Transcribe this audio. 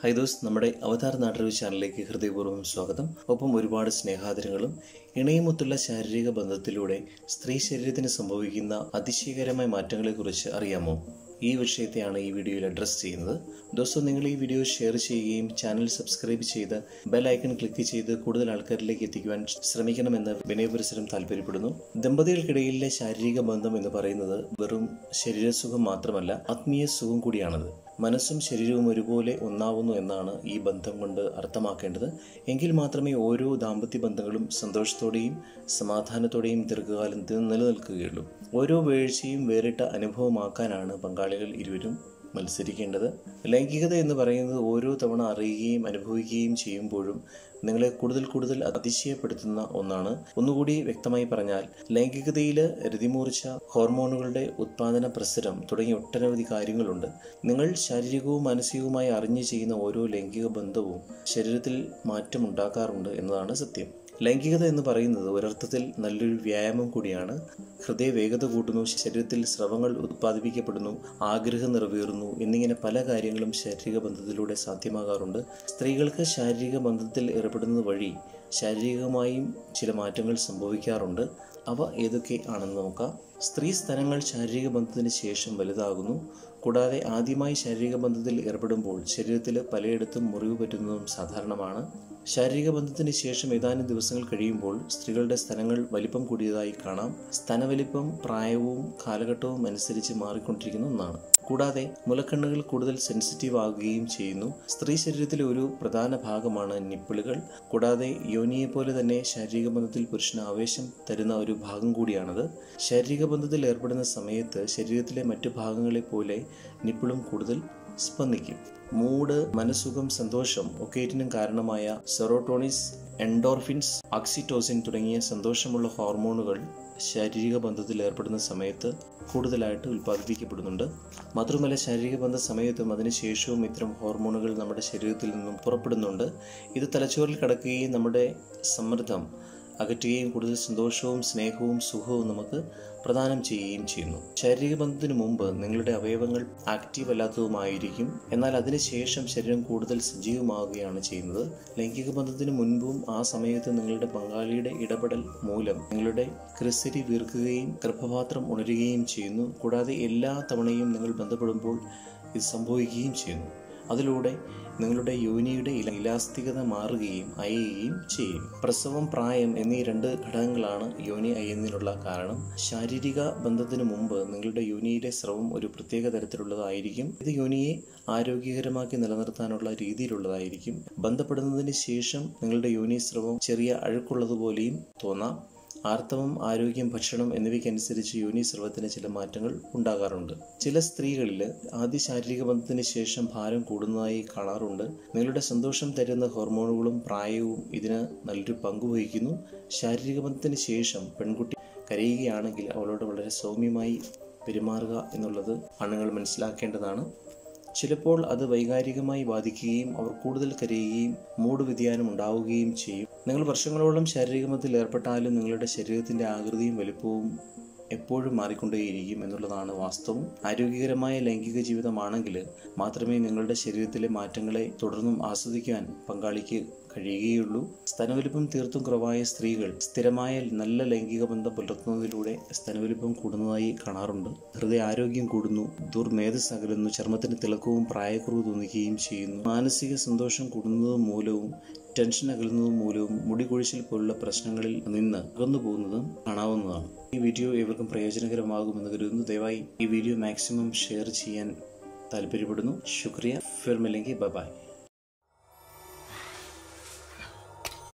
high those നമ്മുടെ അവതാർ നാട്ടറിവ് ചാനലിലേക്ക് ഹൃദയപൂർവ്വം സ്വാഗതം ഒപ്പം ഒരുപാട് സ്നേഹാദരങ്ങളും ഇണയുമൊത്തുള്ള ശാരീരിക ബന്ധത്തിലൂടെ സ്ത്രീ ശരീരത്തിന് സംഭവിക്കുന്ന അതിശയകരമായ മാറ്റങ്ങളെക്കുറിച്ച് അറിയാമോ ഈ വിഷയത്തെയാണ് ഈ വീഡിയോയിൽ അഡ്രസ്സ് ചെയ്യുന്നത് ദോസ്തം നിങ്ങൾ ഈ വീഡിയോ ഷെയർ ചെയ്യുകയും ചാനൽ സബ്സ്ക്രൈബ് ചെയ്ത് ബെൽ ഐക്കൺ ക്ലിക്ക് ചെയ്ത് കൂടുതൽ ആൾക്കാരിലേക്ക് എത്തിക്കുവാൻ ശ്രമിക്കണമെന്ന് വിനയപരിസരം താല്പര്യപ്പെടുന്നു ദമ്പതികൾക്കിടയിലെ ശാരീരിക ബന്ധം എന്ന് പറയുന്നത് വെറും ശരീരസുഖം മാത്രമല്ല ആത്മീയ സുഖം കൂടിയാണത് മനസ്സും ശരീരവും ഒരുപോലെ ഒന്നാവുന്നു എന്നാണ് ഈ ബന്ധം കൊണ്ട് അർത്ഥമാക്കേണ്ടത് എങ്കിൽ മാത്രമേ ഓരോ ദാമ്പത്യ ബന്ധങ്ങളും സന്തോഷത്തോടെയും സമാധാനത്തോടെയും ദീർഘകാലം നിലനിൽക്കുകയുള്ളൂ ഓരോ വീഴ്ചയും വേറിട്ട അനുഭവമാക്കാനാണ് പങ്കാളികൾ ഇരുവരും മത്സരിക്കേണ്ടത് ലൈംഗികത എന്ന് പറയുന്നത് ഓരോ തവണ അറിയുകയും അനുഭവിക്കുകയും ചെയ്യുമ്പോഴും നിങ്ങളെ കൂടുതൽ കൂടുതൽ അതിശയപ്പെടുത്തുന്ന ഒന്നാണ് ഒന്നുകൂടി വ്യക്തമായി പറഞ്ഞാൽ ലൈംഗികതയിൽ രതിമൂർച്ച ഹോർമോണുകളുടെ ഉത്പാദന പ്രസരം തുടങ്ങിയ ഒട്ടനവധി കാര്യങ്ങളുണ്ട് നിങ്ങൾ ശാരീരികവും മാനസികവുമായി അറിഞ്ഞു ചെയ്യുന്ന ഓരോ ലൈംഗിക ബന്ധവും ശരീരത്തിൽ മാറ്റമുണ്ടാക്കാറുണ്ട് എന്നതാണ് സത്യം ലൈംഗികത എന്ന് പറയുന്നത് ഒരർത്ഥത്തിൽ നല്ലൊരു വ്യായാമം കൂടിയാണ് ഹൃദയ വേഗത കൂട്ടുന്നു ശരീരത്തിൽ സ്രവങ്ങൾ ഉത്പാദിപ്പിക്കപ്പെടുന്നു ആഗ്രഹം നിറവേറുന്നു എന്നിങ്ങനെ പല കാര്യങ്ങളും ശാരീരിക ബന്ധത്തിലൂടെ സാധ്യമാകാറുണ്ട് സ്ത്രീകൾക്ക് ശാരീരിക ബന്ധത്തിൽ ഏർപ്പെടുന്നത് വഴി ശാരീരികമായും ചില മാറ്റങ്ങൾ സംഭവിക്കാറുണ്ട് അവ ഏതൊക്കെ ആണെന്ന് നോക്കാം സ്ത്രീ സ്ഥലങ്ങൾ ശാരീരിക ബന്ധത്തിന് ശേഷം വലുതാകുന്നു കൂടാതെ ആദ്യമായി ശാരീരിക ബന്ധത്തിൽ ഏർപ്പെടുമ്പോൾ ശരീരത്തിൽ പലയിടത്തും മുറിവ് പറ്റുന്നതും സാധാരണമാണ് ശാരീരിക ബന്ധത്തിന് ശേഷം ഏതാനും ദിവസങ്ങൾ കഴിയുമ്പോൾ സ്ത്രീകളുടെ സ്ഥലങ്ങൾ വലിപ്പം കൂടിയതായി കാണാം സ്തനവലിപ്പം പ്രായവും കാലഘട്ടവും അനുസരിച്ച് മാറിക്കൊണ്ടിരിക്കുന്ന ഒന്നാണ് കൂടാതെ മുലക്കണ്ണുകൾ കൂടുതൽ സെൻസിറ്റീവ് ആകുകയും ചെയ്യുന്നു സ്ത്രീ ശരീരത്തിലെ ഒരു പ്രധാന ഭാഗമാണ് നിപ്പിളുകൾ കൂടാതെ യോനിയെ പോലെ തന്നെ ശാരീരിക ബന്ധത്തിൽ പുരുഷന് ആവേശം തരുന്ന ഒരു ഭാഗം കൂടിയാണത് ശാരീരിക ബന്ധത്തിൽ ഏർപ്പെടുന്ന സമയത്ത് ശരീരത്തിലെ മറ്റു ഭാഗങ്ങളെ പോലെ നിപ്പിളും കൂടുതൽ സ്പന്ദിക്കും മൂഡ് മനസുഖം സന്തോഷം ഒക്കേറ്റിനും കാരണമായ സെറോട്ടോണിസ് എൻഡോർഫിൻസ് ഓക്സിറ്റോസിൻ തുടങ്ങിയ സന്തോഷമുള്ള ഹോർമോണുകൾ ശാരീരിക ബന്ധത്തിൽ ഏർപ്പെടുന്ന സമയത്ത് കൂടുതലായിട്ട് ഉൽപ്പാദിപ്പിക്കപ്പെടുന്നുണ്ട് മാത്രമല്ല ശാരീരിക ബന്ധ സമയത്തും അതിനുശേഷവും ഇത്തരം ഹോർമോണുകൾ നമ്മുടെ ശരീരത്തിൽ നിന്നും പുറപ്പെടുന്നുണ്ട് ഇത് തലച്ചോറിൽ കടക്കുകയും നമ്മുടെ സമ്മർദ്ദം അകറ്റുകയും കൂടുതൽ സന്തോഷവും സ്നേഹവും സുഖവും നമുക്ക് പ്രദാനം ചെയ്യുകയും ചെയ്യുന്നു ശാരീരിക ബന്ധത്തിന് മുമ്പ് നിങ്ങളുടെ അവയവങ്ങൾ ആക്റ്റീവ് അല്ലാത്തതുമായിരിക്കും എന്നാൽ അതിനുശേഷം ശരീരം കൂടുതൽ സജീവമാവുകയാണ് ചെയ്യുന്നത് ലൈംഗിക ബന്ധത്തിന് മുൻപും ആ സമയത്ത് നിങ്ങളുടെ പങ്കാളിയുടെ ഇടപെടൽ മൂലം നിങ്ങളുടെ ക്രിസരി വീർക്കുകയും ഗർഭപാത്രം ഉണരുകയും ചെയ്യുന്നു കൂടാതെ എല്ലാ തവണയും നിങ്ങൾ ബന്ധപ്പെടുമ്പോൾ ഇത് സംഭവിക്കുകയും ചെയ്യുന്നു അതിലൂടെ നിങ്ങളുടെ യോനിയുടെ ഇലാസ്തികത മാറുകയും അയയുകയും ചെയ്യും പ്രസവം പ്രായം എന്നീ രണ്ട് ഘടകങ്ങളാണ് യോനി അയ്യുന്നതിനുള്ള കാരണം ശാരീരിക ബന്ധത്തിന് മുമ്പ് നിങ്ങളുടെ യോനിയിലെ സ്രവം ഒരു പ്രത്യേക തരത്തിലുള്ളതായിരിക്കും ഇത് യോനിയെ ആരോഗ്യകരമാക്കി നിലനിർത്താനുള്ള രീതിയിലുള്ളതായിരിക്കും ബന്ധപ്പെടുന്നതിന് ശേഷം നിങ്ങളുടെ യോനി സ്രവം ചെറിയ അഴുക്കുള്ളതുപോലെയും തോന്നാം ആർത്തവം ആരോഗ്യം ഭക്ഷണം എന്നിവയ്ക്കനുസരിച്ച് യോനി സ്രവത്തിന് ചില മാറ്റങ്ങൾ ഉണ്ടാകാറുണ്ട് ചില സ്ത്രീകളിൽ ആദ്യ ശാരീരിക ബന്ധത്തിന് ശേഷം ഭാരം കൂടുന്നതായി കാണാറുണ്ട് നിങ്ങളുടെ സന്തോഷം തരുന്ന ഹോർമോണുകളും പ്രായവും ഇതിന് നല്ലൊരു പങ്ക് വഹിക്കുന്നു ശാരീരിക ബന്ധത്തിന് ശേഷം പെൺകുട്ടി കരയുകയാണെങ്കിൽ അവളോട് വളരെ സൗമ്യമായി പെരുമാറുക എന്നുള്ളത് ആണുങ്ങൾ മനസ്സിലാക്കേണ്ടതാണ് ചിലപ്പോൾ അത് വൈകാരികമായി ബാധിക്കുകയും അവർ കൂടുതൽ കരയുകയും മൂഡ് വ്യതിയാനം ഉണ്ടാവുകയും ചെയ്യും നിങ്ങൾ വർഷങ്ങളോളം ശാരീരിക ബന്ധത്തിൽ ഏർപ്പെട്ടാലും നിങ്ങളുടെ ശരീരത്തിന്റെ ആകൃതിയും വലുപ്പവും എപ്പോഴും മാറിക്കൊണ്ടേയിരിക്കും എന്നുള്ളതാണ് വാസ്തവം ആരോഗ്യകരമായ ലൈംഗിക ജീവിതമാണെങ്കിൽ മാത്രമേ നിങ്ങളുടെ ശരീരത്തിലെ മാറ്റങ്ങളെ തുടർന്നും ആസ്വദിക്കാൻ പങ്കാളിക്ക് കഴിയുകയുള്ളൂ സ്തനവലിപ്പം തീർത്തും കുറവായ സ്ത്രീകൾ സ്ഥിരമായ നല്ല ലൈംഗിക ബന്ധം പുലർത്തുന്നതിലൂടെ സ്തനവലിപ്പം കൂടുന്നതായി കാണാറുണ്ട് ഹൃദയ ആരോഗ്യം കൂടുന്നു ദുർമേധസ് അകലുന്നു ചർമ്മത്തിന് തിളക്കവും പ്രായക്കുറവ് തോന്നിക്കുകയും ചെയ്യുന്നു മാനസിക സന്തോഷം കൂടുന്നത് മൂലവും ടെൻഷൻ അകലുന്നത് മൂലവും മുടി കൊഴിച്ചിൽ പോലുള്ള പ്രശ്നങ്ങളിൽ നിന്ന് അകന്നു പോകുന്നതും കാണാവുന്നതാണ് ഈ വീഡിയോ ഏവർക്കും പ്രയോജനകരമാകുമെന്ന് കരുതുന്നു ദയവായി ഈ വീഡിയോ മാക്സിമം ഷെയർ ചെയ്യാൻ താല്പര്യപ്പെടുന്നു ശുക്രിയ ഫിർമില്ലെങ്കിൽ ബൈ